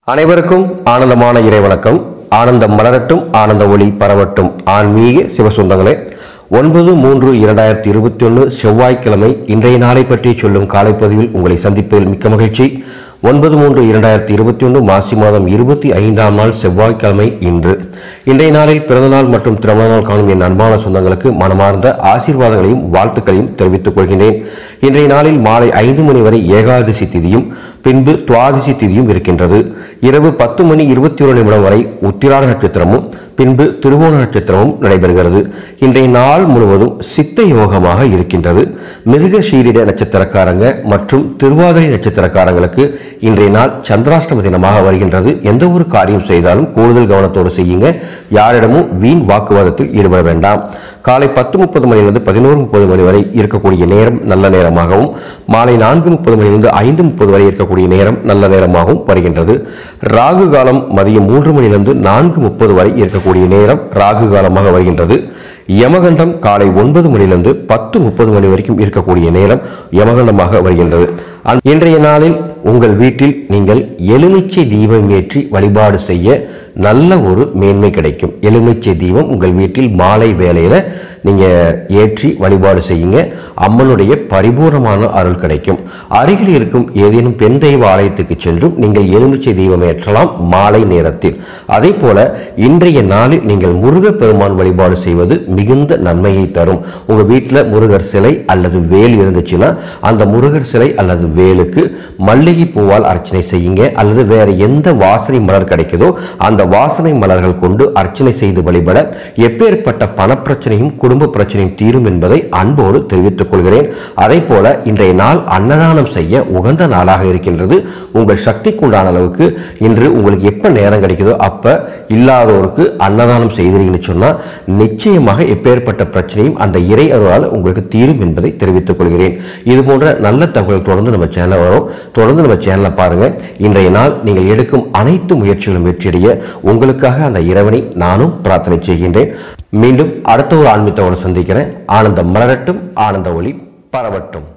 அனைவருக்கும் ஆனந்தமான இறைவணக்கம் ஆனந்தம் மலரட்டும் ஆனந்த ஒளி பரவட்டும் ஆன்மீக சிவசொந்தங்களே ஒன்பது மூன்று இரண்டாயிரத்தி இருபத்தி ஒன்று செவ்வாய்க்கிழமை இன்றைய நாளை பற்றி சொல்லும் காலைப்பதிவில் உங்களை சந்திப்பதில் மிக்க மகிழ்ச்சி ஒன்பது மூன்று இரண்டாயிரத்தி இருபத்தி ஒன்று மாசி மாதம் இருபத்தி ஐந்தாம் நாள் செவ்வாய்க்கிழமை இன்று இன்றைய நாளில் பிறந்தநாள் மற்றும் திருமண நாள் காணும் என் அன்பான சொந்தங்களுக்கு மனமார்ந்த ஆசீர்வாதங்களையும் வாழ்த்துக்களையும் தெரிவித்துக் கொள்கின்றேன் இன்றைய நாளில் மாலை ஐந்து மணி வரை ஏகாதசி திதியும் பின்பு துவாதசி திதியும் இருக்கின்றது இரவு பத்து மணி இருபத்தி ஒரு நிமிடம் வரை உத்திராட நட்சத்திரமும் பின்பு திருவோண நட்சத்திரமும் நடைபெறுகிறது இன்றைய நாள் முழுவதும் சித்த யோகமாக இருக்கின்றது மிருக சீரிட நட்சத்திரக்காரங்க மற்றும் திருவாதிரை நட்சத்திரக்காரங்களுக்கு இன்றைய நாள் சந்திராஷ்டம தினமாக வருகின்றது எந்த ஒரு காரியம் செய்தாலும் கூடுதல் கவனத்தோடு செய்யுங்க யாரிடமும் வீண் வாக்குவாதத்தில் ஈடுபட வேண்டாம் காலை பத்து முப்பது மணியிலிருந்து பதினோரு முப்பது மணி வரை இருக்கக்கூடிய நேரம் நல்ல நேரமாகவும் மாலை நான்கு முப்பது மணியிலிருந்து ஐந்து முப்பது வரை இருக்கக்கூடிய நேரம் நல்ல நேரமாகவும் வருகின்றது ராகு காலம் மதியம் மூன்று மணியிலிருந்து நான்கு முப்பது வரை இருக்கக்கூடிய நேரம் ராகு காலமாக வருகின்றது யமகண்டம் காலை ஒன்பது மணியிலிருந்து பத்து முப்பது மணி வரைக்கும் இருக்கக்கூடிய நேரம் யமகண்டமாக வருகின்றது அன்- இன்றைய நாளில் உங்கள் வீட்டில் நீங்கள் எலுமிச்சை தீபம் ஏற்றி வழிபாடு செய்ய நல்ல ஒரு மேன்மை கிடைக்கும் எலுமிச்சை தீபம் உங்கள் வீட்டில் மாலை வேளையில நீங்க ஏற்றி வழிபாடு செய்யுங்க அம்மனுடைய பரிபூர்ணமான அருள் கிடைக்கும் அருகில் இருக்கும் ஏதேனும் பெண் தெய்வ ஆலயத்துக்கு சென்றும் நீங்கள் எலுமிச்சை தீபம் ஏற்றலாம் மாலை நேரத்தில் அதே போல இன்றைய நாளில் நீங்கள் முருகப் பெருமான் வழிபாடு செய்வது மிகுந்த நன்மையை தரும் உங்க வீட்டில் முருகர் சிலை அல்லது வேல் இருந்துச்சுன்னா அந்த முருகர் சிலை அல்லது வேலுக்கு மல்லிகை பூவால் அர்ச்சனை செய்யுங்க அல்லது வேற எந்த வாசனை மலர் கிடைக்குதோ அந்த வாசனை மலர்கள் கொண்டு அர்ச்சனை செய்து வழிபட எப்பேற்பட்ட பணப்பிரச்சனையும் குடும்ப பிரச்சனையும் தீரும் என்பதை அன்போடு தெரிவித்துக் கொள்கிறேன் அதே போல இன்றைய நாள் அன்னதானம் செய்ய உகந்த நாளாக இருக்கின்றது உங்கள் சக்திக்குண்டான அளவுக்கு இன்று உங்களுக்கு எப்ப நேரம் கிடைக்குதோ அப்ப இல்லாதோருக்கு அன்னதானம் செய்தீங்கன்னு சொன்னா நிச்சயமாக எப்பேற்பட்ட பிரச்சனையும் அந்த இறை அருளால் உங்களுக்கு தீரும் என்பதை தெரிவித்துக் கொள்கிறேன் இது போன்ற நல்ல தகவல் தொடர்ந்து நம்ம சேனல் வரும் தொடர்ந்து நம்ம சேனலை பாருங்க இன்றைய நாள் நீங்கள் எடுக்கும் அனைத்து முயற்சிகளும் வெற்றியடைய உங்களுக்காக அந்த இறைவனை நானும் பிரார்த்தனை செய்கின்றேன் மீண்டும் அடுத்த ஒரு ஆன்மீகத்தோடு சந்திக்கிறேன் ஆனந்தம் மலரட்டும் ஆனந்த ஒளி பரவட்டும்